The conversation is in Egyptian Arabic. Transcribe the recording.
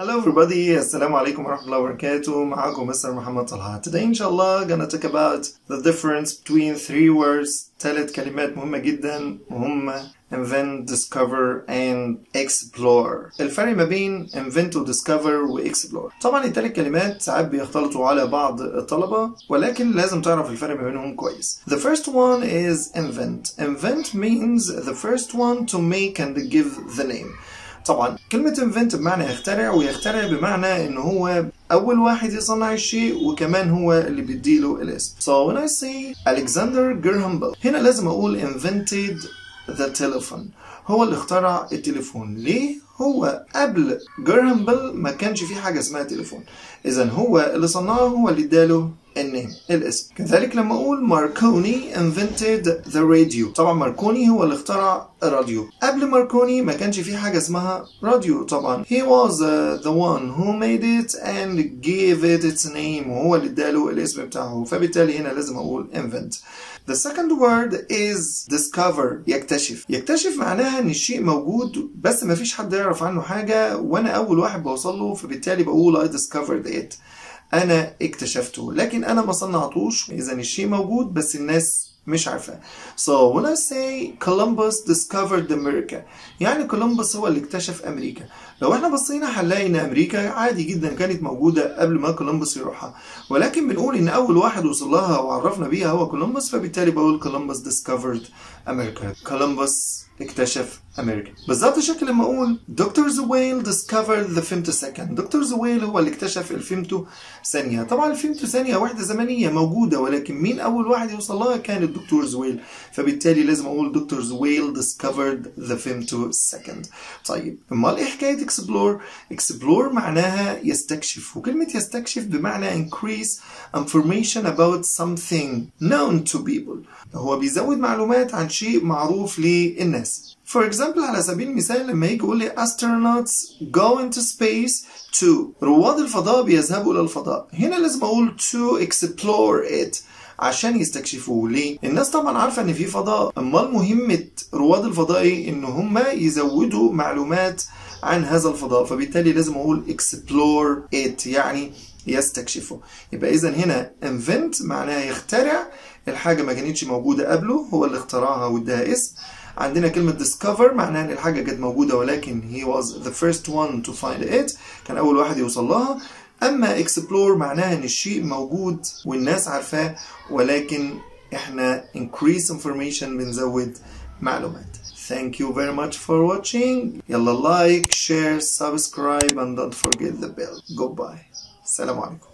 Hello everybody, السلام عليكم ورحمة الله وبركاته معاكم مستر محمد طلحة Today إن شاء الله gonna talk about the difference between three words ثلاث كلمات مهمة جدا وهم invent, discover and explore الفرق ما بين invent و discover و explore طبعا الثلاث كلمات ساعات بيختلطوا على بعض الطلبة ولكن لازم تعرف الفرق ما بينهم كويس The first one is invent Invent means the first one to make and give the name طبعا كلمة invent بمعنى يخترع ويخترع بمعنى ان هو اول واحد يصنع الشيء وكمان هو اللي بيديله الاسم So when I say Alexander Graham Bell هنا لازم اقول invented the telephone هو اللي اخترع التليفون ليه؟ هو قبل جراهام بيل ما كانش في حاجة اسمها تليفون إذا هو اللي صنعه هو اللي اداله النيم الاسم كذلك لما أقول ماركوني invented the radio طبعا ماركوني هو اللي اخترع الراديو قبل ماركوني ما كانش في حاجة اسمها راديو طبعا he was uh, the one who made it and gave it its name وهو اللي اداله الاسم بتاعه فبالتالي هنا لازم أقول invent The second word is discover يكتشف يكتشف معناها ان الشيء موجود بس ما فيش حد يعرف عنه حاجة وانا اول واحد بوصل له فبالتالي بقول I discovered it انا اكتشفته لكن انا ما صنعتوش اذا الشيء موجود بس الناس مش عارفاه so when I say Columbus discovered America يعني كولومبوس هو اللي اكتشف امريكا لو احنا بصينا هنلاقي ان امريكا عادي جدا كانت موجوده قبل ما كولومبوس يروحها ولكن بنقول ان اول واحد وصل لها وعرفنا بيها هو كولومبوس فبالتالي بقول كولومبوس discovered America كولومبوس اكتشف امريكا بالظبط شكل لما اقول دكتور زويل discovered the femto second دكتور زويل هو اللي اكتشف الفيمتو ثانيه طبعا الفيمتو ثانيه وحده زمنيه موجوده ولكن مين اول واحد يوصل لها كان الدكتور زويل فبالتالي لازم اقول دكتور زويل discovered the femto second طيب امال ايه حكايه explore explore معناها يستكشف وكلمه يستكشف بمعنى increase information about something known to people هو بيزود معلومات عن شيء معروف للناس For example على سبيل المثال لما يجي يقول لي astronauts go into space to رواد الفضاء بيذهبوا إلى الفضاء هنا لازم أقول to explore it عشان يستكشفوه ليه؟ الناس طبعا عارفة ان في فضاء امال مهمة رواد الفضاء ايه؟ ان هم يزودوا معلومات عن هذا الفضاء فبالتالي لازم اقول explore it يعني يستكشفه يبقى اذا هنا invent معناها يخترع الحاجة ما كانتش موجودة قبله هو اللي اخترعها واداها اسم عندنا كلمة discover معناها ان الحاجة كانت موجودة ولكن he was the first one to find it كان اول واحد يوصل لها اما explore معناها ان الشيء موجود والناس عارفاه ولكن احنا increase information بنزود معلومات Thank you very much for watching يلا like share subscribe and don't forget the bell goodbye السلام عليكم